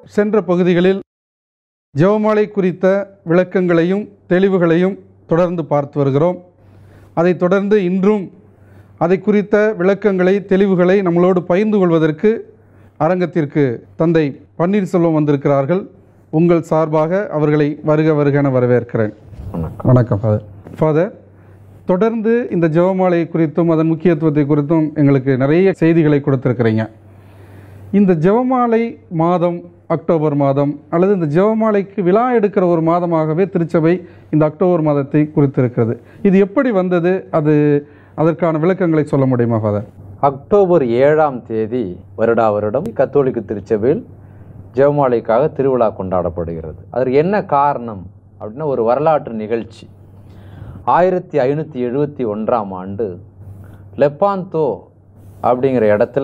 சென்ற பகுதிகளில் ஜெபமாலை குறித்த விளக்கங்களையும் தெளிவுகளையும் தொடர்ந்து பார்த்து வருகிறோம் அதைத் தொடர்ந்து இன்றும் அதை குறித்த விளக்கங்களை தெளிவுகளை நம்மளோடு பகிர்ந்து கொள்வதற்கு அரங்கத்திற்கு தந்தை பன்னீர்செல்வம் வந்திருக்கிறார்கள் உங்கள் சார்பாக அவர்களை வருக வருக என வரவேற்கிறேன் வணக்கம் வணக்கம் ஃபாதர் ஃபாதர் தொடர்ந்து இந்த ஜெபமாலை குறித்தும் அதன் முக்கியத்துவத்தை குறித்தும் எங்களுக்கு நிறைய செய்திகளை கொடுத்துருக்கிறீங்க இந்த ஜெபமாலை மாதம் அக்டோபர் மாதம் அல்லது இந்த ஜெபமாலைக்கு விழா எடுக்கிற ஒரு மாதமாகவே திருச்சபை இந்த அக்டோபர் மாதத்தை குறித்திருக்கிறது இது எப்படி வந்தது அது அதற்கான விளக்கங்களை சொல்ல முடியுமா ஃபாதர் அக்டோபர் ஏழாம் தேதி வருடா வருடம் கத்தோலிக்க திருச்சபையில் ஜெபமாலைக்காக திருவிழா கொண்டாடப்படுகிறது அதற்கு என்ன காரணம் அப்படின்னா ஒரு வரலாற்று நிகழ்ச்சி ஆயிரத்தி ஐநூற்றி எழுபத்தி ஒன்றாம் ஆண்டு லெப்பாந்தோ அப்படிங்கிற இடத்துல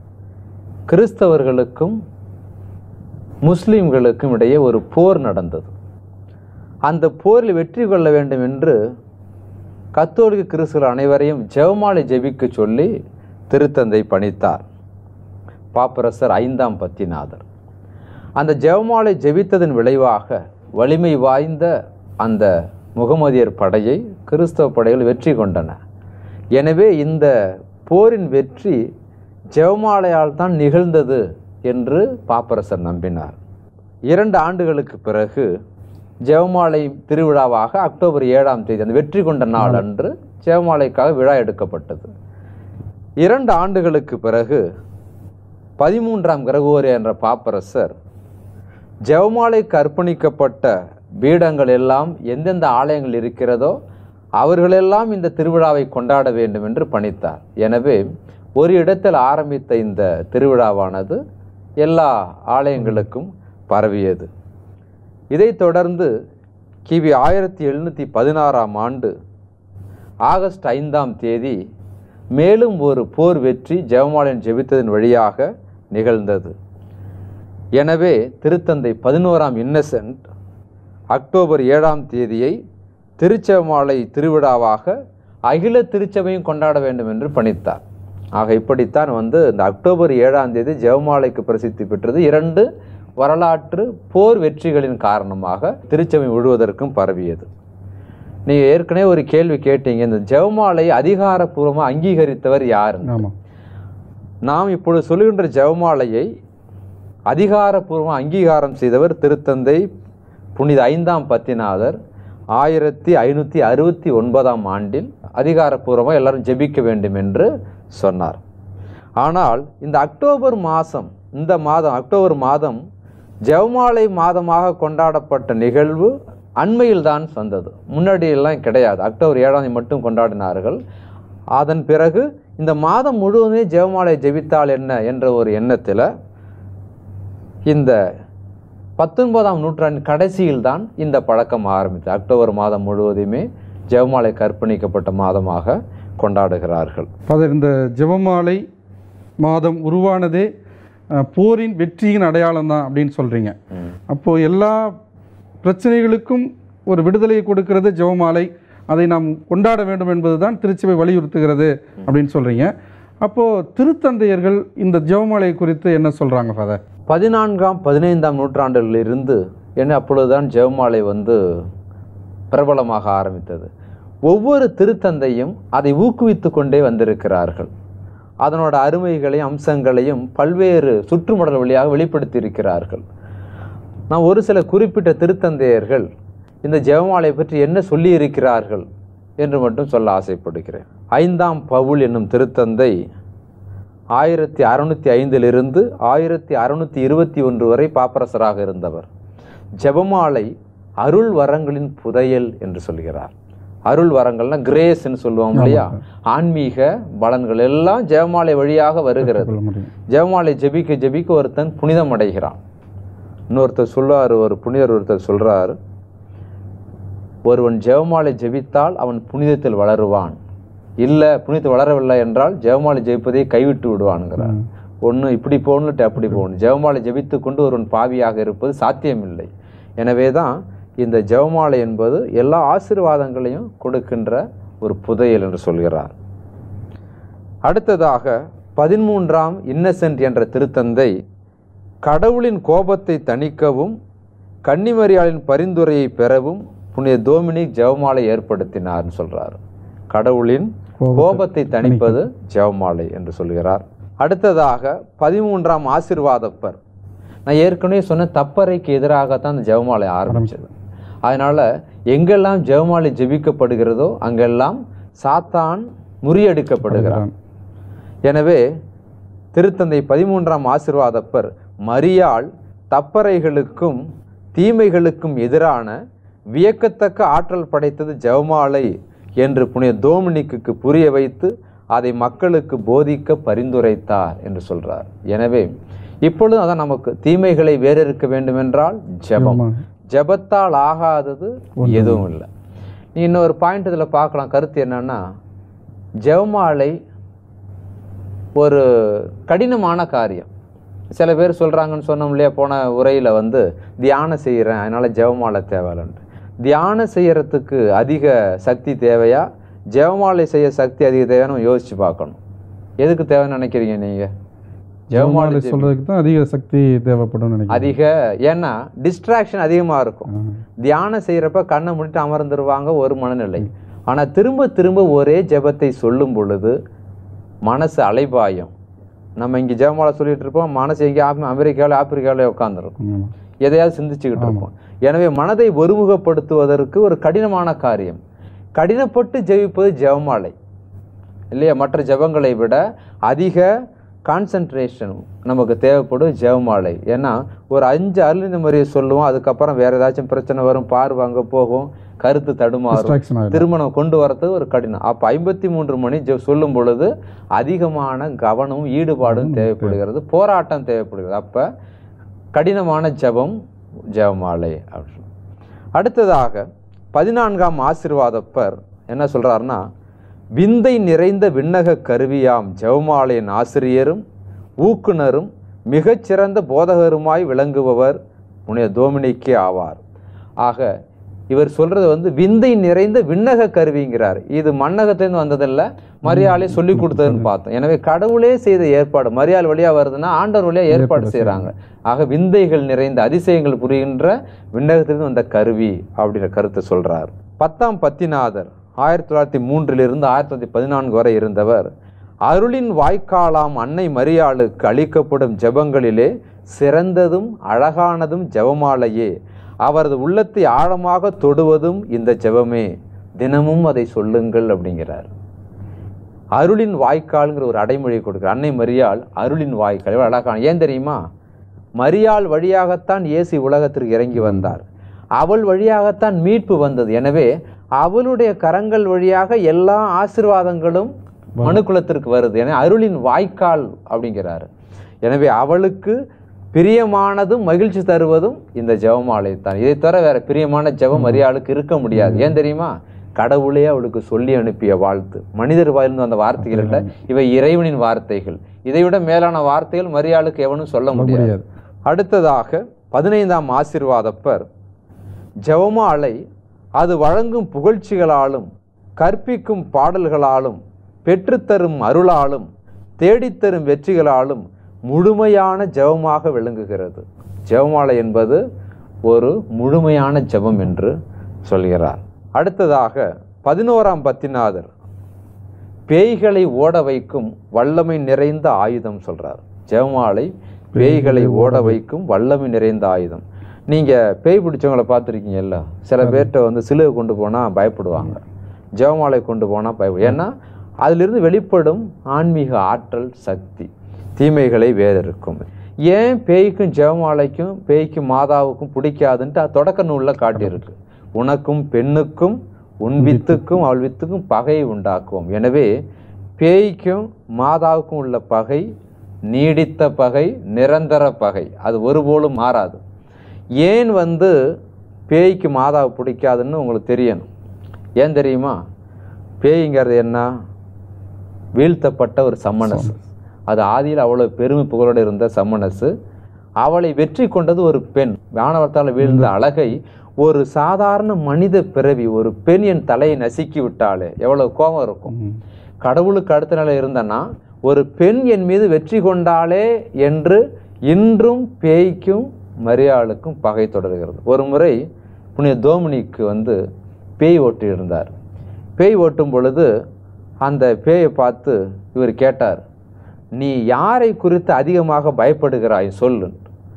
கிறிஸ்தவர்களுக்கும் முஸ்லீம்களுக்கும் இடையே ஒரு போர் நடந்தது அந்த போரில் வெற்றி கொள்ள வேண்டும் என்று கத்தோலிக்க கிறிஸ்துவர் அனைவரையும் ஜெபமாலை ஜெபிக்க சொல்லி திருத்தந்தை பணித்தார் பாப்பரசர் ஐந்தாம் பத்திநாதர் அந்த ஜெபமாலை ஜெபித்ததன் விளைவாக வலிமை வாய்ந்த அந்த முகமதியர் படையை கிறிஸ்தவ படைகள் வெற்றி கொண்டன எனவே இந்த போரின் வெற்றி ஜெபமாலையால் தான் நிகழ்ந்தது என்று பாப்பரசர் நம்பினார் இரண்டு ஆண்டுகளுக்கு பிறகு ஜெபமாலை திருவிழாவாக அக்டோபர் ஏழாம் தேதி அந்த வெற்றி கொண்ட நாள் அன்று ஜெபமாலைக்காக விழா எடுக்கப்பட்டது இரண்டு ஆண்டுகளுக்கு பிறகு பதிமூன்றாம் கிரகோரி என்ற பாப்பரசர் ஜெபமாலைக்கு அர்ப்பணிக்கப்பட்ட பீடங்கள் எல்லாம் எந்தெந்த ஆலயங்கள் இருக்கிறதோ அவர்களெல்லாம் இந்த திருவிழாவை கொண்டாட வேண்டும் என்று பணித்தார் எனவே ஒரு இடத்தில் ஆரம்பித்த இந்த திருவிழாவானது எல்லா ஆலயங்களுக்கும் பரவியது இதைத் தொடர்ந்து கிபி ஆயிரத்தி எழுநூற்றி பதினாறாம் ஆண்டு ஆகஸ்ட் ஐந்தாம் தேதி மேலும் ஒரு போர் வெற்றி ஜெபமாலன் ஜெபித்ததன் வழியாக நிகழ்ந்தது எனவே திருத்தந்தை பதினோராம் இன்னசென்ட் அக்டோபர் ஏழாம் தேதியை திருச்செவமாலை திருவிழாவாக அகில திருச்சபையும் கொண்டாட வேண்டும் என்று பணித்தார் ஆக இப்படித்தான் வந்து இந்த அக்டோபர் ஏழாம் தேதி ஜெபமாலைக்கு பிரசித்தி பெற்றது இரண்டு வரலாற்று போர் வெற்றிகளின் காரணமாக திருச்சபை முழுவதற்கும் பரவியது நீங்கள் ஏற்கனவே ஒரு கேள்வி கேட்டீங்க இந்த ஜெபமாலை அதிகாரப்பூர்வமாக அங்கீகரித்தவர் யார் ஆமாம் நாம் இப்பொழுது சொல்லுகின்ற ஜெபமாலையை அதிகாரப்பூர்வ அங்கீகாரம் செய்தவர் திருத்தந்தை புனித ஐந்தாம் பத்திநாதர் ஆயிரத்தி ஐநூற்றி அறுபத்தி ஒன்பதாம் ஆண்டில் அதிகாரப்பூர்வமாக எல்லாரும் ஜெபிக்க வேண்டும் என்று சொன்னார் ஆனால் இந்த அக்டோபர் மாதம் இந்த மாதம் அக்டோபர் மாதம் ஜெபமாலை மாதமாக கொண்டாடப்பட்ட நிகழ்வு அண்மையில் தான் வந்தது முன்னாடியெல்லாம் கிடையாது அக்டோபர் ஏழாம் தேதி மட்டும் கொண்டாடினார்கள் அதன் பிறகு இந்த மாதம் முழுவதுமே ஜெபமாலை ஜெபித்தால் என்ன என்ற ஒரு எண்ணத்தில் இந்த பத்தொன்பதாம் நூற்றாண்டின் கடைசியில் தான் இந்த பழக்கம் ஆரம்பித்தது அக்டோபர் மாதம் முழுவதுமே ஜெபமாலைக்கு அர்ப்பணிக்கப்பட்ட மாதமாக கொண்டாடுகிறார்கள் ஃபாதர் இந்த ஜெபமாலை மாதம் உருவானதே அஹ், போரின் வெற்றியின் அடையாளம் தான் அப்படின்னு சொல்கிறீங்க அப்போது எல்லா பிரச்சனைகளுக்கும் ஒரு விடுதலையை கொடுக்கிறது ஜெபமாலை அதை நாம் கொண்டாட வேண்டும் என்பது தான் திருச்சபை வலியுறுத்துகிறது அப்படின்னு சொல்கிறீங்க அப்போது திருத்தந்தையர்கள் இந்த ஜெபமாலை குறித்து என்ன சொல்கிறாங்க ஃபாதர் பதினான்காம் பதினைந்தாம் நூற்றாண்டுகளிலிருந்து என்ன அப்பொழுதுதான் ஜெபமாலை வந்து பிரபலமாக ஆரம்பித்தது ஒவ்வொரு திருத்தந்தையும் அதை ஊக்குவித்து கொண்டே வந்திருக்கிறார்கள் அதனோட அருமைகளையும் அம்சங்களையும் பல்வேறு சுற்றுமடல் வழியாக வெளிப்படுத்தி இருக்கிறார்கள் நான் ஒரு சில குறிப்பிட்ட திருத்தந்தையர்கள் இந்த ஜெபமாலை பற்றி என்ன சொல்லி இருக்கிறார்கள் என்று மட்டும் சொல்ல ஆசைப்படுகிறேன் ஐந்தாம் பவுல் என்னும் திருத்தந்தை ஆயிரத்தி அறுநூத்தி ஐந்திலிருந்து ஆயிரத்தி அறுநூத்தி இருபத்தி ஒன்று வரை பாப்பரசராக இருந்தவர் ஜெபமாலை அருள் வரங்களின் புதையல் என்று சொல்கிறார் அருள் வரங்கள்னா கிரேஸ்ன்னு சொல்லுவோம் இல்லையா ஆன்மீக பலன்கள் எல்லாம் ஜெபமாலை வழியாக வருகிறது சொல்ல முடியும் ஜெபமாலை ஜெபிக்க ஜெபிக்க ஒருத்தன் புனிதம் அடைகிறான் இன்னொருத்தர் சொல்லுவார் ஒரு புனிதர் ஒருத்தர் சொல்றார் ஒருவன் ஜெபமாலை ஜெபித்தால் அவன் புனிதத்தில் வளருவான் இல்லை புனிதத்தில் வளரவில்லை என்றால் ஜெபமாலை ஜெபிப்பதை கைவிட்டு விடுவான்ங்கிறார் ஒன்று இப்படி போகணுட்டு அப்படி போகணும் ஜெபமாலை ஜெபித்து கொண்டு ஒருவன் பாவியாக இருப்பது சாத்தியமில்லை எனவே தான் இந்த ஜெபமாலை என்பது எல்லா ஆசீர்வாதங்களையும் கொடுக்கின்ற ஒரு புதையல் என்று சொல்கிறார் அடுத்ததாக பதிமூன்றாம் இன்னசென்ட் என்ற திருத்தந்தை கடவுளின் கோபத்தை தணிக்கவும் கன்னிமரியாளின் பரிந்துரையை பெறவும் புனித டோமினிக் ஜெபமாலை ஏற்படுத்தினார்னு சொல்றார் கடவுளின் கோபத்தை கோபத்தை தணிப்பது ஜெபமாலை என்று சொல்கிறார் அடுத்ததாக பதிமூன்றாம் ஆசிர்வாதப்பர் நான் ஏற்கனவே சொன்ன தப்பறைக்கு எதிராகத்தான் அந்த ஜெபமாலை ஆரம்பிச்சது அதனால எங்கெல்லாம் ஜெபமாலை ஜெபிக்கப்படுகிறதோ அங்கெல்லாம் சாத்தான் முறியடிக்கப்படுகிறான் எனவே திருத்தந்தை பதிமூன்றாம் ஆசிர்வாதப்பர் மரியாள் தப்பறைகளுக்கும் தீமைகளுக்கும் எதிரான வியக்கத்தக்க ஆற்றல் படைத்தது ஜெபமாலை என்று புனித டோமினிக்கு புரிய வைத்து அதை மக்களுக்கு போதிக்க பரிந்துரைத்தார் என்று சொல்றார் எனவே இப்பொழுது அதான் நமக்கு தீமைகளை வேறறுக்க வேண்டுமென்றால் ஜெபம் ஆமா. ஜெபத்தால் ஆகாதது எதுவும் இல்லை நீ இன்னொரு பாயிண்ட் இதில் பார்க்கலாம் கருத்து என்னன்னா ஜெபமாலை ஒரு கடினமான காரியம் சில பேர் சொல்கிறாங்கன்னு சொன்னோம் இல்லையா போன உரையில் வந்து தியானம் செய்கிறேன் அதனால் ஜெபமாலை தேவையில்லைன்ட்டு தியானம் செய்யறதுக்கு அதிக சக்தி தேவையா ஜெபமாலை செய்ய சக்தி அதிக தேவைன்னு நம்ம யோசிச்சு பார்க்கணும் எதுக்கு தேவைன்னு நினைக்கிறீங்க நீங்கள் ஜெபமாலை ஜெபமாலை சொல்றதுக்கு தான் அதிக சக்தி தேவைப்படும் நினைக்கிறேன் அதிக ஏன்னா டிஸ்ட்ராக்ஷன் அதிகமாக இருக்கும் ஆ. தியானம் செய்கிறப்ப கண்ணை மூடிட்டு அமர்ந்துருவாங்க ஒரு மனநிலை ஆனால் திரும்ப திரும்ப ஒரே ஜெபத்தை சொல்லும் பொழுது மனசு அலைபாயும் நம்ம இங்கே ஜெபமாலை சொல்லிட்டு இருப்போம் மனசு எங்கே அமெரிக்காவில் ஆப்பிரிக்காவில் உட்காந்துருக்கும் ஆமா. எதையாவது சிந்திச்சுக்கிட்டு இருப்போம் எனவே மனதை ஒருமுகப்படுத்துவதற்கு ஒரு கடினமான காரியம் கடினப்பட்டு ஜெபிப்பது ஜெபமாலை இல்லையா மற்ற ஜெபங்களை விட அதிக கான்சன்ட்ரேஷன் நமக்கு தேவைப்படும் ஜெபமாலை ஏன்னா ஒரு அஞ்சு அருளிந்த முறையை சொல்லுவோம் அதுக்கப்புறம் வேற ஏதாச்சும் பிரச்சனை வரும் பார்வை அங்கே போகும் கருத்து தடுமாறும் Distraction ஆயிடும். திருமணம் கொண்டு வரது ஒரு கடினம் அப்போ ஐம்பத்தி மூன்று மணி ஜெ- சொல்லும் பொழுது அதிகமான கவனமும் ஈடுபாடும் தேவைப்படுகிறது போராட்டம் தேவைப்படுகிறது அப்போ கடினமான ஜெபம் ஜெபமாலை அப்படின்னு சொல்லு. அடுத்ததாக பதினான்காம் ஆசிர்வாதப்பர் என்ன சொல்றாருன்னா விந்தை நிறைந்த விண்ணக கருவியாம் ஜெபமாலையின் ஆசிரியரும் ஊக்குனரும் மிகச்சிறந்த போதகருமாய் விளங்குபவர் புனித டோமினிக்கே ஆவார் ஆக இவர் சொல்றது வந்து விந்தை நிறைந்த விண்ணக கருவிங்கிறார் இது மண்ணகத்திலிருந்து வந்ததில்ல மரியாதை சொல்லி கொடுத்ததுன்னு பார்த்தோம் எனவே கடவுளே செய்த ஏற்பாடு மரியாதை வழியா வருதுன்னா ஆண்டவர் வழியா ஏற்பாடு செய்றாங்க ஆக விந்தைகள் நிறைந்த அதிசயங்கள் புரிகின்ற விண்ணகத்திலிருந்து வந்த கருவி அப்படின்ற கருத்தை சொல்றார் பத்தாம் பத்திநாதர் ஆயிரத்தி தொள்ளாயிரத்தி மூன்றிலிருந்து ஆயிரத்தி தொள்ளாயிரத்தி பதினான்கு வரை இருந்தவர் அருளின் வாய்க்காலாம் அன்னை மரியாளுக்கு அளிக்கப்படும் ஜெபங்களிலே சிறந்ததும் அழகானதும் ஜெபமாலையே அவரது உள்ளத்தை ஆழமாக தொடுவதும் இந்த ஜெபமே தினமும் அதை சொல்லுங்கள் அப்படிங்கிறார் அருளின் வாய்க்கால்ங்கிற ஒரு அடைமொழி கொடுக்குறார் அன்னை மரியாள் அருளின் வாய்க்கால் எவ்வளவு அழகான ஏன் தெரியுமா மரியாள் வழியாகத்தான் இயேசு உலகத்திற்கு இறங்கி வந்தார் அவள் வழியாகத்தான் மீட்பு வந்தது எனவே அவளுடைய கரங்கள் வழியாக எல்லா ஆசீர்வாதங்களும் மனுக்குலத்திற்கு வருது என அருளின் வாய்க்கால் அப்படிங்கிறாரு எனவே அவளுக்கு பிரியமானதும் மகிழ்ச்சி தருவதும் இந்த ஜெபமாலை தான் இதை தவிர வேற பிரியமான ஜெபம் மரியாளுக்கு இருக்க முடியாது ஏன் தெரியுமா கடவுளே அவளுக்கு சொல்லி அனுப்பிய வாழ்த்து மனிதர் வாயிலிருந்து அந்த வார்த்தைகள் இல்ல இவை இறைவனின் வார்த்தைகள் இதைவிட மேலான வார்த்தைகள் மரியாளுக்கு எவனும் சொல்ல முடியாது முடியாது. அடுத்ததாக பதினைந்தாம் ஆசீர்வாதப்பர் ஜெபமாலை அது வழங்கும் புகழ்ச்சிகளாலும் கற்பிக்கும் பாடல்களாலும் பெற்றுத்தரும் அருளாலும் தேடித்தரும் வெற்றிகளாலும் முழுமையான ஜெபமாக விளங்குகிறது ஜெபமாலை என்பது ஒரு முழுமையான ஜெபம் என்று சொல்கிறார் அடுத்ததாக பதினோராம் பத்திநாதர் பேய்களை ஓட வைக்கும் வல்லமை நிறைந்த ஆயுதம் சொல்றார் ஜெபமாலை பேய்களை ஓட வைக்கும் வல்லமை நிறைந்த ஆயுதம் நீங்க பேய் பிடிச்சவங்களை பார்த்துருக்கீங்கல்ல சில பேர்கிட்ட வந்து சிலுவை கொண்டு போனா பயப்படுவாங்க ஜெபமாலை கொண்டு போனா பயப்படும் ஏன்னா அதிலிருந்து வெளிப்படும் ஆன்மீக ஆற்றல் சக்தி தீமைகளை வேறறுக்கும் ஏன் பேய்க்கும் ஜெபமாலைக்கும் பேய்க்கும் மாதாவுக்கும் பிடிக்காதுன்ட்டு அது தொடக்க நூலில் காட்டியிருக்கு உனக்கும் பெண்ணுக்கும் உன் வித்துக்கும் அவள் வித்துக்கும் பகையை உண்டாக்குவோம் எனவே பேய்க்கும் மாதாவுக்கும் உள்ள பகை நீடித்த பகை நிரந்தர பகை அது ஒருபோலும் மாறாது ஏன் வந்து பேய்க்கு மாதாவை பிடிக்காதுன்னு உங்களுக்கு தெரியணும் ஏன் தெரியுமா பேய்ங்கிறது என்ன வீழ்த்தப்பட்ட ஒரு சம்மனஸ் அது ஆதியில் அவ்வளோ பெருமை புகழோடு இருந்த சம்மனஸ் அவளை வெற்றி கொண்டது ஒரு பெண் வானவர்த்தால் வீழ்ந்த அழகை ஒரு சாதாரண மனித பிறவி ஒரு பெண் என் தலையை நசுக்கி விட்டாலே எவ்வளவு கோபம் இருக்கும் ம். கடவுளுக்கு அடுத்த நிலை இருந்தனா ஒரு பெண் என் மீது வெற்றி கொண்டாளே என்று இன்றும் பேய்க்கும் மரியாளுக்கும் பகை தொடர்கிறது ஒரு முறை புனித தோமினிக்கு வந்து பேய் ஓட்டி இருந்தார் பேய் ஓட்டும் பொழுது அந்த பேயை பார்த்து இவர் கேட்டார் நீ யாரை குறித்து அதிகமாக பயப்படுகிறாய் சொல்லு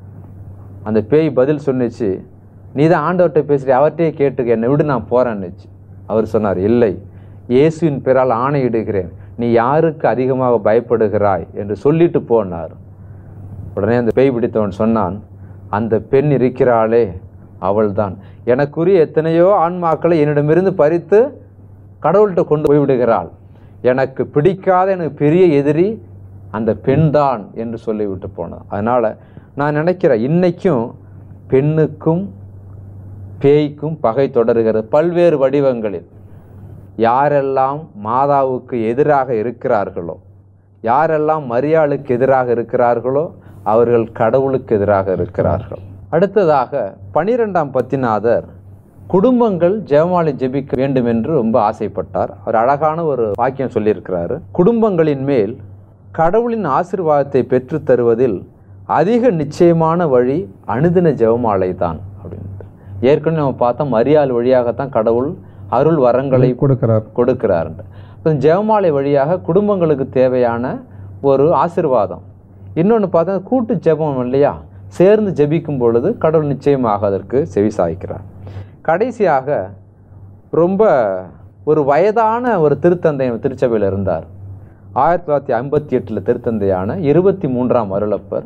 அந்த பேய் பதில் சொன்னிச்சு நீ தான் ஆண்டவர்கிட்ட பேசுறி அவர்கிட்டயே கேட்டுக்க என்னை விடு நான் போறேன்னுச்சு அவர் சொன்னார் இல்லை இயேசுவின் பேரால் ஆணையிடுகிறேன் நீ யாருக்கு அதிகமாக பயப்படுகிறாய் என்று சொல்லிட்டு போனார் உடனே அந்த பேய் பிடித்தவன் சொன்னான் அந்த பெண் இருக்கிறாளே அவள்தான் எனக்குரிய எத்தனையோ ஆன்மாக்களை என்னிடமிருந்து பறித்து கடவுள்கிட்ட கொண்டு போய் விடுகிறாள் எனக்கு பிடிக்காத எனக்கு பெரிய எதிரி அந்த பெண்தான் என்று சொல்லிவிட்டு போனான் அதனால நான் நினைக்கிறேன் இன்னைக்கும் பெண்ணுக்கும் பேய்க்கும் பகை தொடர்கிறது பல்வேறு வடிவங்களில் யாரெல்லாம் மாதாவுக்கு எதிராக இருக்கிறார்களோ யாரெல்லாம் மரியாளுக்கு எதிராக இருக்கிறார்களோ அவர்கள் கடவுளுக்கு எதிராக இருக்கிறார்கள் அடுத்ததாக பனிரெண்டாம் பத்திநாதர் குடும்பங்கள் ஜெபமாலை ஜெபிக்க வேண்டும் என்று ரொம்ப ஆசைப்பட்டார் அவர் அழகான ஒரு வாக்கியம் சொல்லியிருக்கிறாரு குடும்பங்களின் மேல் கடவுளின் ஆசீர்வாதத்தை பெற்றுத் தருவதில் அதிக நிச்சயமான வழி அனுதின ஜெபமாலை தான் அப்படின்ட்டு ஏற்கனவே நம்ம பார்த்தோம் மரியாள் வழியாகத்தான் கடவுள் அருள் வரங்களை கொடுக்கிறார் கொடுக்கிறார் அப்ப ஜெபமாலை வழியாக குடும்பங்களுக்கு தேவையான ஒரு ஆசிர்வாதம் இன்னொன்று பார்த்தா கூட்டு ஜெபம் இல்லையா சேர்ந்து ஜெபிக்கும் பொழுது கடவுள் நிச்சயமாக அதற்கு செவி சாய்க்கிறார் கடைசியாக ரொம்ப ஒரு வயதான ஒரு திருத்தந்தை திருச்சபையில் இருந்தார் ஆயிரத்தி தொள்ளாயிரத்தி ஐம்பத்தி எட்டில் திருத்தந்தையான இருபத்தி மூன்றாம் அருளப்பர்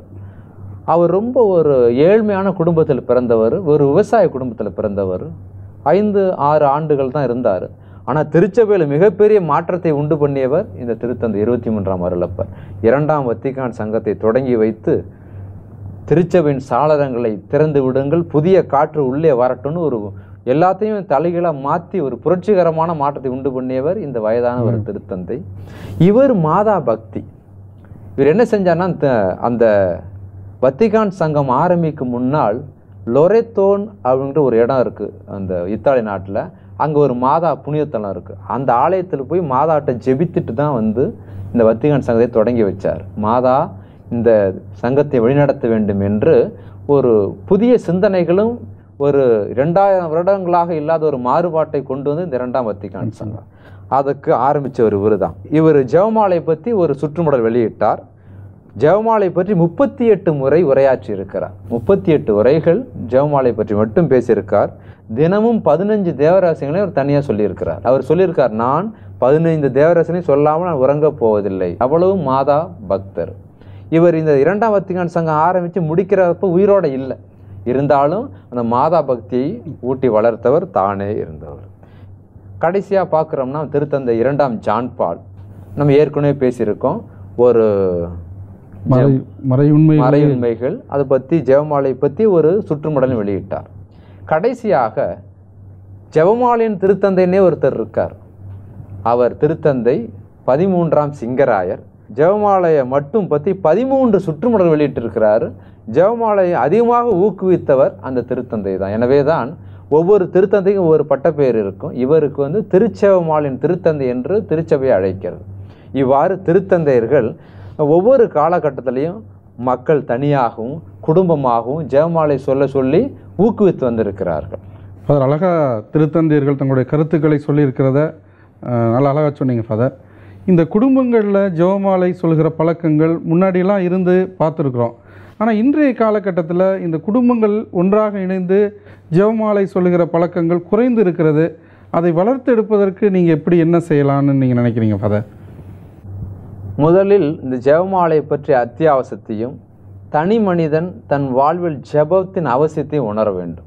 அவர் ரொம்ப ஒரு ஏழ்மையான குடும்பத்தில் பிறந்தவர் ஒரு விவசாய குடும்பத்தில் பிறந்தவர் ஐந்து ஆறு ஆண்டுகள் தான் இருந்தார் ஆனால் திருச்சபையில் மிகப்பெரிய மாற்றத்தை உண்டு பண்ணியவர் இந்த திருத்தந்தை இருபத்தி மூன்றாம் அருளப்பர் இரண்டாம் வத்திக்கான் சங்கத்தை தொடங்கி வைத்து திருச்சபையின் சாளரங்களை திறந்து விடுங்கள் புதிய காற்று உள்ளே வரட்டும்னு ஒரு எல்லாத்தையும் தலைகீழாக மாற்றி ஒரு புரட்சிகரமான மாற்றத்தை உண்டு பண்ணியவர் இந்த வயதான ஒரு திருத்தந்தை இவர் மாதா பக்தி இவர் என்ன செஞ்சார்னா அந்த அந்த வத்திகான் சங்கம் ஆரம்பிக்கும் முன்னால் லொரெத்தோன் அப்படின்ற ஒரு இடம் இருக்கு அந்த இத்தாலி நாட்டில் அங்கே ஒரு மாதா புனிதத்தலம் இருக்கு அந்த ஆலயத்தில் போய் மாதாட்ட ஜெபித்துட்டு தான் வந்து இந்த வத்திகான் சங்கத்தை தொடங்கி வச்சார் மாதா இந்த சங்கத்தை வழிநடத்த வேண்டும் என்று ஒரு புதிய சிந்தனைகளும் ஒரு இரண்டாயிரம் வருடங்களாக இல்லாத ஒரு மாறுபாட்டை கொண்டு வந்து இந்த இரண்டாம் வத்திகான் சங்கம் அதுக்கு ஆரம்பிச்ச ஒரு இவர் தான் இவர் ஜெவமாலை பற்றி ஒரு சுற்றுமுடல் வெளியிட்டார் ஜெவமாலை பற்றி முப்பத்தி எட்டு முறை உரையாற்றி இருக்கிறார் முப்பத்தி எட்டு உரைகள் ஜெவமாலை பற்றி மட்டும் பேசியிருக்கார் தினமும் பதினஞ்சு தேவராசிகளையும் அவர் தனியாக சொல்லியிருக்கிறார் அவர் சொல்லியிருக்கார் நான் பதினைந்து தேவராசினையும் சொல்லாமல் நான் உறங்கப் போவதில்லை அவ்வளவு மாதா பக்தர் இவர் இந்த இரண்டாம் வத்திகான் சங்கம் ஆரம்பித்து முடிக்கிறப்ப உயிரோட இல்லை இருந்தாலும் அந்த மாதா பக்தியை ஊட்டி வளர்த்தவர் தானே இருந்தவர் கடைசியாக பார்க்குறோம்னா திருத்தந்தை இரண்டாம் ஜான் பால் நம்ம ஏற்கனவே பேசியிருக்கோம் ஒரு மறை மறை உண்மை மறையுண்மைகள் அதை பற்றி ஜெபமாலை பற்றி ஒரு சுற்றுமுடலும் வெளியிட்டார் கடைசியாக ஜெபமாலையின் திருத்தந்தைன்னே ஒருத்தர் இருக்கார் அவர் திருத்தந்தை பதிமூன்றாம் சிங்கராயர் ஜெபமாலையை மட்டும் பற்றி பதிமூன்று சுற்றுமுடல் வெளியிட்டிருக்கிறார் ஜெபமாலையை அதிகமாக ஊக்குவித்தவர் அந்த திருத்தந்தை தான் எனவே தான் ஒவ்வொரு திருத்தந்தைக்கும் ஒவ்வொரு பட்டப்பெயர் இருக்கும் இவருக்கு வந்து திருச்செவமாலின் திருத்தந்தை என்று திருச்சபையை அழைக்கிறது இவ்வாறு திருத்தந்தையர்கள் ஒவ்வொரு காலகட்டத்திலையும் மக்கள் தனியாகவும் குடும்பமாகவும் ஜெபமாலை சொல்ல சொல்லி ஊக்குவித்து வந்திருக்கிறார்கள் ஃபாதர் அழகாக திருத்தந்தையர்கள் தங்களுடைய கருத்துக்களை சொல்லியிருக்கிறத அஹ், நல்லா அழகாக சொன்னீங்க ஃபாதர் இந்த குடும்பங்களில் ஜெபமாலை சொல்கிற பழக்கங்கள் முன்னாடியெல்லாம் இருந்து பார்த்துருக்குறோம் ஆனால் இன்றைய காலகட்டத்தில் இந்த குடும்பங்கள் ஒன்றாக இணைந்து ஜெபமாலை சொல்லுகிற பழக்கங்கள் குறைந்து இருக்கிறது அதை வளர்த்து எடுப்பதற்கு நீங்கள் எப்படி என்ன செய்யலாம்னு நீங்கள் நினைக்கிறீங்க ஃபாதர் முதலில் இந்த ஜெபமாலை பற்றிய அத்தியாவசியத்தையும் தனி மனிதன் தன் வாழ்வில் ஜெபத்தின் அவசியத்தையும் உணர வேண்டும்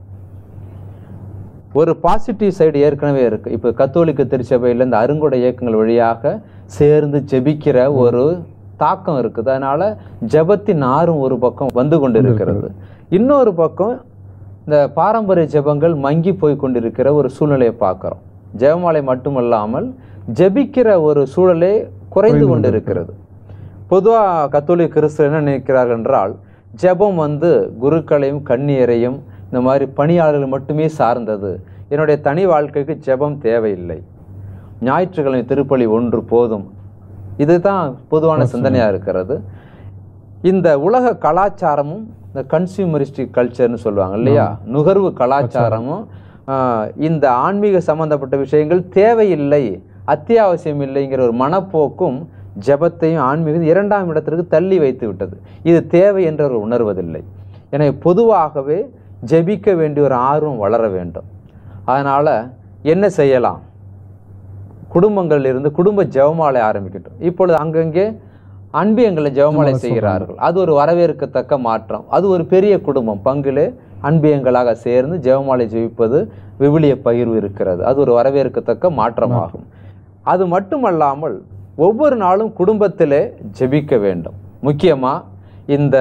ஒரு பாசிட்டிவ் சைடு ஏற்கனவே இருக்கு இப்போ கத்தோலிக்க திருச்சபையில் இந்த அருங்கொடை இயக்கங்கள் வழியாக சேர்ந்து ஜெபிக்கிற ஒரு தாக்கம் இருக்குது அதனால ஜெபத்தின் ஆறும் ஒரு பக்கம் வந்து கொண்டு இருக்கிறது இன்னொரு பக்கம் இந்த பாரம்பரிய ஜெபங்கள் மங்கி போய் கொண்டிருக்கிற ஒரு சூழ்நிலையை பார்க்குறோம் ஜெபமாலை மட்டுமல்லாமல் ஜெபிக்கிற ஒரு சூழலே குறைந்து கொண்டிருக்கிறது பொதுவாக கத்தோலிக்க கிறிஸ்தவ என்ன நினைக்கிறார்கள் என்றால் ஜெபம் வந்து குருக்களையும் கன்னியரையும் இந்த மாதிரி பணியாளர்கள் மட்டுமே சார்ந்தது என்னுடைய தனி வாழ்க்கைக்கு ஜெபம் தேவையில்லை ஞாயிற்றுக்கிழமை திருப்பலி ஒன்று போதும் இதுதான் பொதுவான சிந்தனையாக இருக்கிறது இந்த உலக கலாச்சாரமும் இந்த கன்சியூமரிஸ்டிக் கல்ச்சர்னு சொல்லுவாங்க இல்லையா நுகர்வு கலாச்சாரமும் ஆஹ், இந்த ஆன்மீக சம்பந்தப்பட்ட விஷயங்கள் தேவையில்லை அத்தியாவசியம் இல்லைங்கிற ஒரு மனப்போக்கும் ஜெபத்தையும் ஆன்மீகம் இரண்டாம் இடத்திற்கு தள்ளி வைத்து விட்டது இது தேவை என்று அவர்கள் உணர்வதில்லை எனவே பொதுவாகவே ஜெபிக்க வேண்டிய ஒரு ஆர்வம் வளர வேண்டும் அதனால என்ன செய்யலாம் குடும்பங்களில் இருந்து குடும்ப ஜெபமாலை ஆரம்பிக்கட்டும் இப்பொழுது அங்கங்கே அன்பியங்களை ஜெபமாலை செய்கிறார்கள் அது ஒரு வரவேற்கத்தக்க மாற்றம் அது ஒரு பெரிய குடும்பம் பங்கிலே அன்பியங்களாக சேர்ந்து ஜெபமாலை ஜெபிப்பது விவிலிய பகிர்வு இருக்கிறது அது ஒரு வரவேற்கத்தக்க மாற்றமாகும் அது மட்டுமல்லாமல் ஒவ்வொரு நாளும் குடும்பத்திலே ஜெபிக்க வேண்டும் முக்கியமா இந்த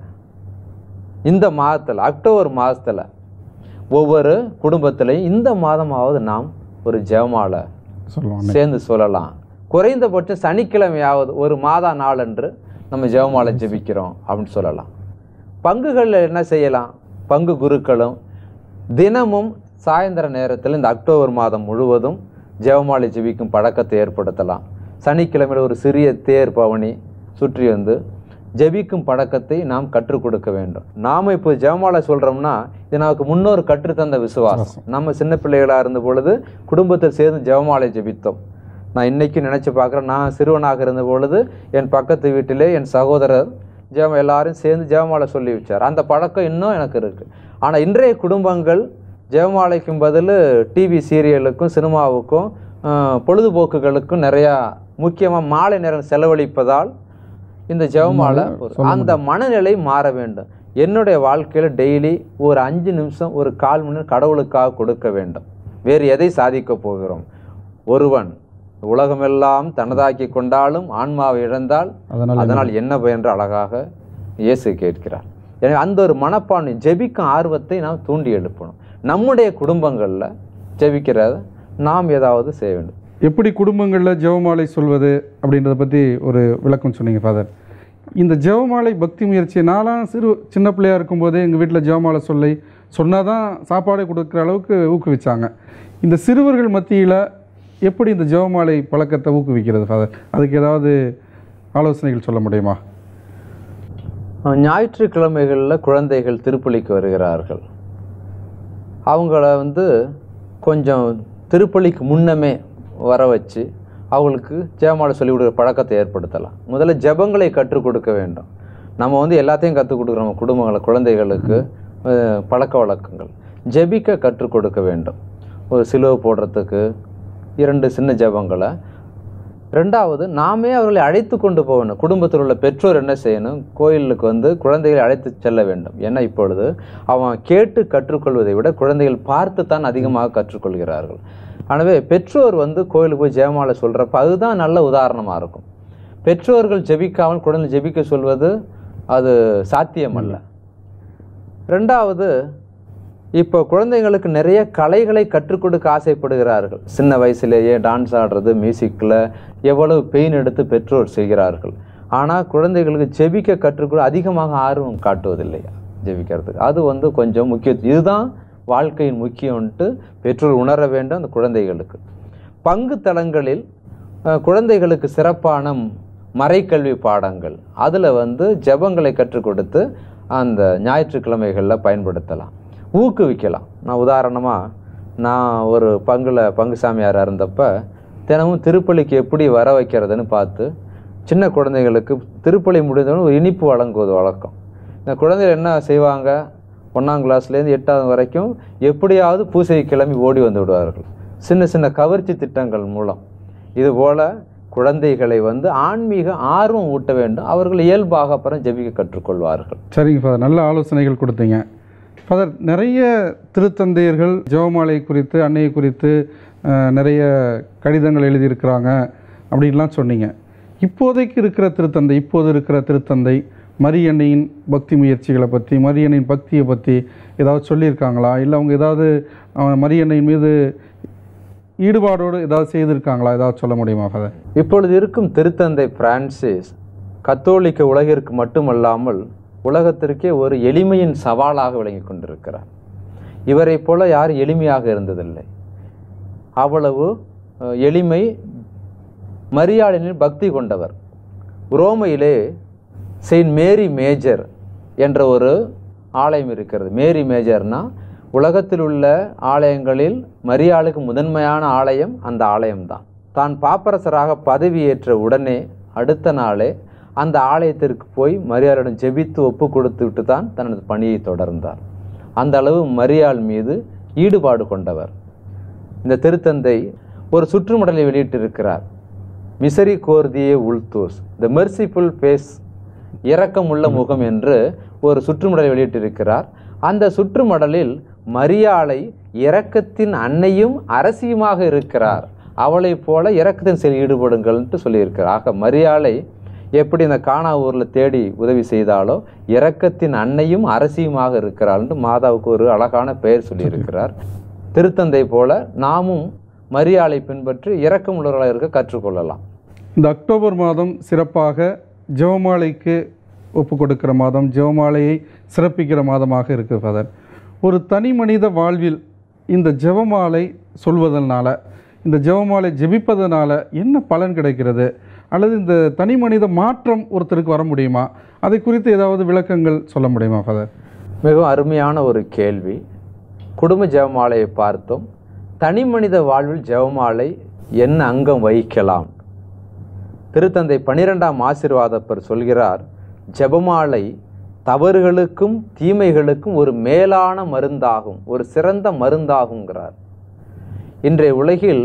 இந்த மாதத்தில் அக்டோபர் மாதத்தில் ஒவ்வொரு குடும்பத்திலையும் இந்த மாதமாவது நாம் ஒரு ஜெபமாலை சொல்லுவாங்க சேர்ந்து சொல்லலாம் குறைந்தபட்சம் சனிக்கிழமையாவது ஒரு மாதா நாளன்று நம்ம ஜெபமாலை ஜெபிக்கிறோம் அப்படின்னு சொல்லலாம் பங்குகளில் என்ன செய்யலாம் பங்கு குருக்களும் தினமும் சாயந்தர நேரத்தில் இந்த அக்டோபர் மாதம் முழுவதும் ஜெபமாலை ஜெபிக்கும் பழக்கத்தை ஏற்படுத்தலாம் சனிக்கிழமையில் ஒரு சிறிய தேர் பவனி சுற்றி வந்து ஜெபிக்கும் பழக்கத்தை நாம் கற்றுக் கொடுக்க வேண்டும் நாம இப்போ ஜெபமாலை சொல்றோம்னா இது நமக்கு முன்னோர் கற்றுத்தந்த விசுவாசம் நம்ம சின்ன பிள்ளைகளா இருந்த பொழுது குடும்பத்தில் சேர்ந்து ஜெபமாலை ஜெபித்தோம் நான் இன்னைக்கு நினைச்சு பார்க்குறேன் நான் சிறுவனாக இருந்த பொழுது என் பக்கத்து வீட்டிலே என் சகோதரர் ஜெபம் எல்லாரும் சேர்ந்து ஜெபமாலை சொல்லி வச்சார் அந்த பழக்கம் இன்னும் எனக்கு இருக்கு ஆனால் இன்றைய குடும்பங்கள் ஜெபமாலைக்கும் பதில் டிவி சீரியலுக்கும் சினிமாவுக்கும் ஆஹ், பொழுதுபோக்குகளுக்கும் நிறையா முக்கியமாக மாலை நேரம் செலவழிப்பதால் இந்த ஜெபமாலை ஒரு- அந்த மனநிலை மாற வேண்டும் என்னுடைய வாழ்க்கையில் டெய்லி ஒரு அஞ்சு நிமிஷம் ஒரு கால் மணி நேரம் கடவுளுக்காக கொடுக்க வேண்டும் வேறு எதை சாதிக்க போகிறோம் ஒருவன் உலகமெல்லாம் தனதாக்கி கொண்டாலும் ஆன்மாவை இழந்தால் அதனால் அதனால் என்ன பயன்று அழகாக இயேசு கேட்கிறார் எனவே அந்த ஒரு மனப்பான்மை ஜெபிக்கும் ஆர்வத்தை நாம் தூண்டி எழுப்பணும் நம்முடைய குடும்பங்களில் ஜெபிக்கிறத நாம் ஏதாவது செய்ய வேண்டும் எப்படி குடும்பங்களில் ஜெபமாலை சொல்வது அப்படின்றத பற்றி ஒரு விளக்கம் சொன்னீங்க ஃபாதர் இந்த ஜெபமாலை பக்தி முயற்சியை நாலாம் சிறு சின்ன பிள்ளையா இருக்கும்போதே எங்கள் வீட்டில் ஜெபமாலை சொல்லி சொன்னால் தான் சாப்பாடு கொடுக்குற அளவுக்கு ஊக்குவிச்சாங்க இந்த சிறுவர்கள் மத்தியில் எப்படி இந்த ஜெபமாலை பழக்கத்தை ஊக்குவிக்கிறது ஃபாதர் அதுக்கு ஏதாவது ஆலோசனைகள் சொல்ல முடியுமா அஹ் ஞாயிற்றுக்கிழமைகளில் குழந்தைகள் திருப்பலிக்கு வருகிறார்கள் அவங்கள வந்து கொஞ்சம் திருப்பலிக்கு முன்னமே வர வச்சு அவங்களுக்கு ஜெபமாலை சொல்லிக் கொடுக்குற பழக்கத்தை ஏற்படுத்தலாம் முதல்ல ஜெபங்களை கற்றுக் கொடுக்க வேண்டும் நம்ம வந்து எல்லாத்தையும் கற்றுக் கொடுக்குறோம் நம்ம குடும்பங்களை குழந்தைகளுக்கு அஹ், பழக்க வழக்கங்கள் ஜெபிக்க கற்றுக் கொடுக்க வேண்டும் ஒரு சிலுவை போடுறதுக்கு இரண்டு சின்ன ஜெபங்களை ரெண்டாவது நாமே அவர்களை அழைத்து கொண்டு போகணும் குடும்பத்தில் உள்ள பெற்றோர் என்ன செய்யணும் கோயிலுக்கு வந்து குழந்தைகளை அழைத்து செல்ல வேண்டும் ஏன்னா இப்பொழுது அவன் கேட்டு கற்றுக்கொள்வதை விட குழந்தைகள் பார்த்து தான் அதிகமாக கற்றுக்கொள்கிறார்கள் எனவே பெற்றோர் வந்து கோயிலுக்கு போய் ஜெயமாலை சொல்கிறப்ப அதுதான் நல்ல உதாரணமாக இருக்கும் பெற்றோர்கள் ஜெபிக்காமல் குழந்தை ஜெபிக்க சொல்வது அது சாத்தியமல்ல ரெண்டாவது இப்போ குழந்தைங்களுக்கு நிறைய கலைகளை கற்றுக் கொடுக்க ஆசைப்படுகிறார்கள் சின்ன வயசுலேயே டான்ஸ் ஆடுறது மியூசிக்கில் எவ்வளவு பெயின் எடுத்து பெற்றோர் செய்கிறார்கள் ஆனால் குழந்தைகளுக்கு ஜெபிக்க கற்றுக்கொடு அதிகமாக ஆர்வம் காட்டுவதில்லை ஜெபிக்கிறதுக்கு அது வந்து கொஞ்சம் முக்கிய இதுதான் வாழ்க்கையின் முக்கியம்ன்ட்டு பெற்றோர் உணர வேண்டும் அந்த குழந்தைகளுக்கு பங்கு தளங்களில் அஹ், குழந்தைகளுக்கு சிறப்பான மறைக்கல்வி பாடங்கள் அதில் வந்து ஜெபங்களை கற்றுக் கொடுத்து அந்த ஞாயிற்றுக்கிழமைகளில் பயன்படுத்தலாம் ஊக்குவிக்கலாம் நான் உதாரணமாக நான் ஒரு பங்குல பங்கு சாமியாராக இருந்தப்ப தினமும் திருப்பலிக்கு எப்படி வர வைக்கிறதுன்னு பார்த்து சின்ன குழந்தைகளுக்கு திருப்பலி முடிந்தவுடனே ஒரு இனிப்பு வழங்குவது வழக்கம் இந்த குழந்தைகள் என்ன செய்வாங்க ஒன்றாம் கிளாஸ்லேருந்து எட்டாவது வரைக்கும் எப்படியாவது பூசை கிளம்பி ஓடி வந்து விடுவார்கள் சின்ன சின்ன கவர்ச்சி திட்டங்கள் மூலம் இதுபோல குழந்தைகளை வந்து ஆன்மீக ஆர்வம் ஊட்ட வேண்டும் அவர்கள் இயல்பாக அப்புறம் ஜெபிக்க கற்றுக்கொள்வார்கள் சரிங்க ஃபாதர் நல்ல ஆலோசனைகள் கொடுத்தீங்க ஃபாதர் நிறைய திருத்தந்தையர்கள் ஜெபமாலை குறித்து அன்னையை குறித்து அஹ், நிறைய கடிதங்கள் எழுதியிருக்கிறாங்க அப்படின்லாம் சொன்னீங்க இப்போதைக்கு இருக்கிற திருத்தந்தை இப்போது இருக்கிற திருத்தந்தை மரியன்னையின் பக்தி முயற்சிகளை பற்றி மரியன்னையின் பக்தியை பற்றி ஏதாவது சொல்லியிருக்காங்களா இல்லை அவங்க ஏதாவது அஹ், மரியன்னையின் மீது ஈடுபாடோடு ஏதாவது செய்திருக்காங்களா ஏதாவது சொல்ல முடியுமா ஃபாதர் இப்பொழுது இருக்கும் திருத்தந்தை பிரான்சிஸ் கத்தோலிக்க உலகிற்கு மட்டுமல்லாமல் உலகத்திற்கே ஒரு எளிமையின் சவாலாக விளங்கி கொண்டிருக்கிறார் இவரைப் போல யாரும் எளிமையாக இருந்ததில்லை அவ்வளவு அஹ், எளிமை மரியாதையில் பக்தி கொண்டவர் ரோமையிலே செயின்ட் மேரி மேஜர் என்ற ஒரு ஆலயம் இருக்கிறது மேரி மேஜர்னா உலகத்தில் உள்ள ஆலயங்களில் மரியாளுக்கு முதன்மையான ஆலயம் அந்த ஆலயம்தான் தான் பாப்பரசராக பதவியேற்ற உடனே அடுத்த நாளே அந்த ஆலயத்திற்கு போய் மரியாளிடம் ஜெபித்து ஒப்பு கொடுத்து விட்டு தான் தனது பணியை தொடர்ந்தார் அந்த அளவு மரியாள் மீது ஈடுபாடு கொண்டவர் இந்த திருத்தந்தை ஒரு சுற்றுமடலை வெளியிட்டிருக்கிறார் Misericordiae Vultus the merciful face இரக்கமுள்ள முகம் என்று ஒரு சுற்றுமடலை வெளியிட்டிருக்கிறார் அந்த சுற்றுமடலில் மரியாளை இரக்கத்தின் அன்னையும் அரசியுமாக இருக்கிறார் அவளைப் போல இரக்கத்தின் செயல் ஈடுபடுங்கள்ன்ட்டு சொல்லியிருக்கிறார் ஆக மரியாளை எப்படி இந்த காணா ஊரில் தேடி உதவி செய்தாலோ இரக்கத்தின் அன்னையும் அரசியுமாக இருக்கிறாள்னு மாதாவுக்கு ஒரு அழகான பெயர் சொல்லியிருக்கிறார் திருத்தந்தை போல நாமும் மரியாளை பின்பற்றி இரக்கம் உள்ளவர்களாக இருக்க கற்றுக்கொள்ளலாம் இந்த அக்டோபர் மாதம் சிறப்பாக ஜெபமாலைக்கு ஒப்பு கொடுக்கிற மாதம் ஜெபமாலையை சிறப்பிக்கிற மாதமாக இருக்குது ஃபாதர் ஒரு தனி மனித வாழ்வில் இந்த ஜெபமாலை சொல்வதனால இந்த ஜெபமாலை ஜெபிப்பதனால என்ன பலன் கிடைக்கிறது அல்லது இந்த தனி மனித மாற்றம் ஒருத்தருக்கு வர முடியுமா அதை குறித்து ஏதாவது விளக்கங்கள் சொல்ல முடியுமா ஃபாதர் மிகவும் அருமையான ஒரு கேள்வி குடும்ப ஜெபமாலையை பார்த்தோம் தனி மனித வாழ்வில் ஜெபமாலை என்ன அங்கம் வகிக்கலாம் திருத்தந்தை பனிரெண்டாம் ஆசீர்வாதப்பர் சொல்கிறார் ஜெபமாலை தவறுகளுக்கும் தீமைகளுக்கும் ஒரு மேலான மருந்தாகும் ஒரு சிறந்த மருந்தாகுங்கிறார் இன்றைய உலகில்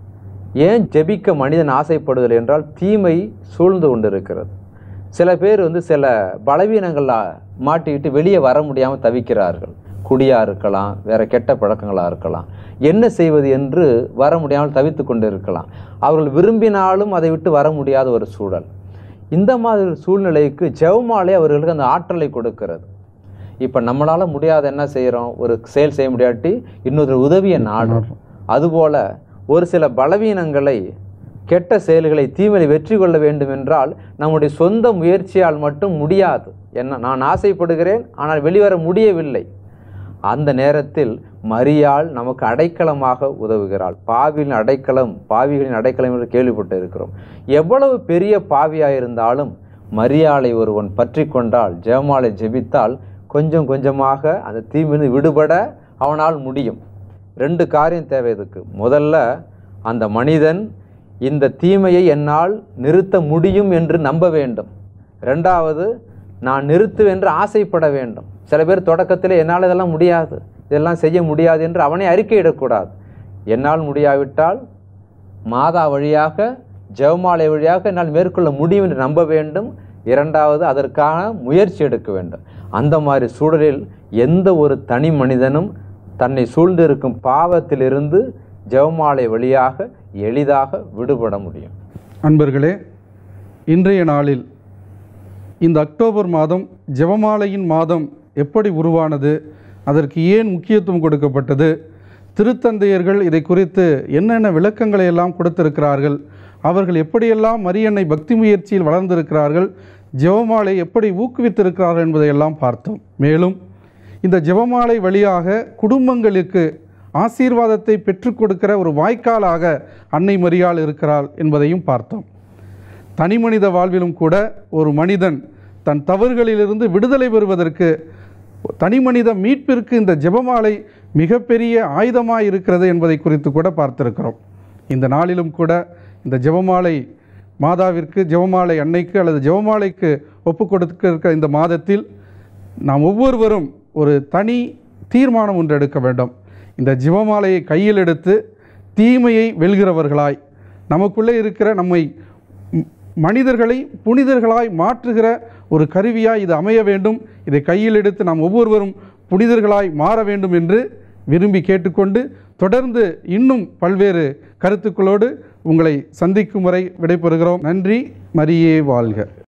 ஏன் ஜெபிக்க மனிதன் ஆசைப்படுதல் என்றால் தீமை சூழ்ந்து கொண்டிருக்கிறது சில பேர் வந்து சில பலவீனங்களில் மாட்டிக்கிட்டு வெளியே வர முடியாமல் தவிக்கிறார்கள் குடியாக இருக்கலாம் வேற கெட்ட பழக்கங்களாக இருக்கலாம் என்ன செய்வது என்று வர முடியாமல் தவித்து கொண்டு இருக்கலாம் அவர்கள் விரும்பினாலும் அதை விட்டு வர முடியாத ஒரு சூழல் இந்த மாதிரி சூழ்நிலைக்கு ஜெவமாலை அவர்களுக்கு அந்த ஆற்றலை கொடுக்கிறது இப்போ நம்மளால் முடியாத என்ன செய்கிறோம் ஒரு செயல் செய்ய முடியாட்டி இன்னொரு உதவியை நாடும் அதுபோல ஒரு சில பலவீனங்களை கெட்ட செயல்களை தீமையை வெற்றி கொள்ள வேண்டும் என்றால் நம்முடைய சொந்த முயற்சியால் மட்டும் முடியாது என்ன நான் ஆசைப்படுகிறேன் ஆனால் வெளிவர முடியவில்லை அந்த நேரத்தில் மரியாள் நமக்கு அடைக்கலமாக உதவுகிறாள் பாவியின் அடைக்கலம் பாவிகளின் அடைக்கலம் என்று கேள்விப்பட்டு இருக்கிறோம் எவ்வளவு பெரிய பாவியாக இருந்தாலும் மரியாளை ஒருவன் பற்றி கொண்டால் ஜெயமாலை ஜெபித்தால் கொஞ்சம் கொஞ்சமாக அந்த தீமிலிருந்து விடுபட அவனால் முடியும் ரெண்டு காரியம் தேவை இதுக்கு முதல்ல அந்த மனிதன் இந்த தீமையை என்னால் நிறுத்த முடியும் என்று நம்ப வேண்டும் ரெண்டாவது நான் நிறுத்துவேன் என்று ஆசைப்பட வேண்டும் சில பேர் தொடக்கத்தில் என்னால் இதெல்லாம் முடியாது இதெல்லாம் செய்ய முடியாது என்று அவனை அறிக்கையிடக்கூடாது என்னால் முடியாவிட்டால் மாதா வழியாக ஜெவமாலை வழியாக என்னால் மேற்கொள்ள முடியும் என்று நம்ப வேண்டும் இரண்டாவது அதற்கான முயற்சி எடுக்க வேண்டும் அந்த மாதிரி சூழலில் எந்த ஒரு தனி மனிதனும் தன்னை சூழ்ந்திருக்கும் பாவத்திலிருந்து ஜெவமாலை வழியாக எளிதாக விடுபட முடியும் அன்பர்களே இன்றைய நாளில் இந்த அக்டோபர் மாதம் ஜெபமாலையின் மாதம் எப்படி உருவானது அதற்கு ஏன் முக்கியத்துவம் கொடுக்கப்பட்டது திருத்தந்தையர்கள் இதை குறித்து என்னென்ன விளக்கங்களை எல்லாம் கொடுத்திருக்கிறார்கள் அவர்கள் எப்படியெல்லாம் மரியன்னை பக்தி முயற்சியில் வளர்ந்திருக்கிறார்கள் ஜெபமாலை எப்படி ஊக்குவித்திருக்கிறார்கள் என்பதையெல்லாம் பார்த்தோம் மேலும் இந்த ஜெபமாலை வழியாக குடும்பங்களுக்கு ஆசீர்வாதத்தை பெற்றுக் கொடுக்கிற ஒரு வாய்க்காலாக அன்னை மரியாள் இருக்கிறாள் என்பதையும் பார்த்தோம் தனிமனித வாழ்விலும் கூட ஒரு மனிதன் தன் தவறுகளிலிருந்து விடுதலை பெறுவதற்கு தனிமனித மீட்பிற்கு இந்த ஜெபமாலை மிகப்பெரிய ஆயுதமாக இருக்கிறது என்பதை குறித்து கூட பார்த்திருக்கிறோம் இந்த நாளிலும் கூட இந்த ஜெபமாலை மாதாவிற்கு ஜெபமாலை அன்னைக்கு அல்லது ஜெபமாலைக்கு ஒப்பு கொடுக்க இருக்கிற இந்த மாதத்தில் நாம் ஒவ்வொருவரும் ஒரு தனி தீர்மானம் ஒன்று எடுக்க வேண்டும் இந்த ஜெபமாலையை கையில் எடுத்து தீமையை வெல்கிறவர்களாய் நமக்குள்ளே இருக்கிற நம்மை ம், மனிதர்களை புனிதர்களாய் மாற்றுகிற ஒரு கருவியாய் இது அமைய வேண்டும் இதை கையில் எடுத்து நாம் ஒவ்வொருவரும் புனிதர்களாய் மாற வேண்டும் என்று விரும்பி கேட்டுக்கொண்டு தொடர்ந்து இன்னும் பல்வேறு கருத்துக்களோடு உங்களை சந்திக்கும் வரை விடைபெறுகிறோம் நன்றி மரியே வாழ்க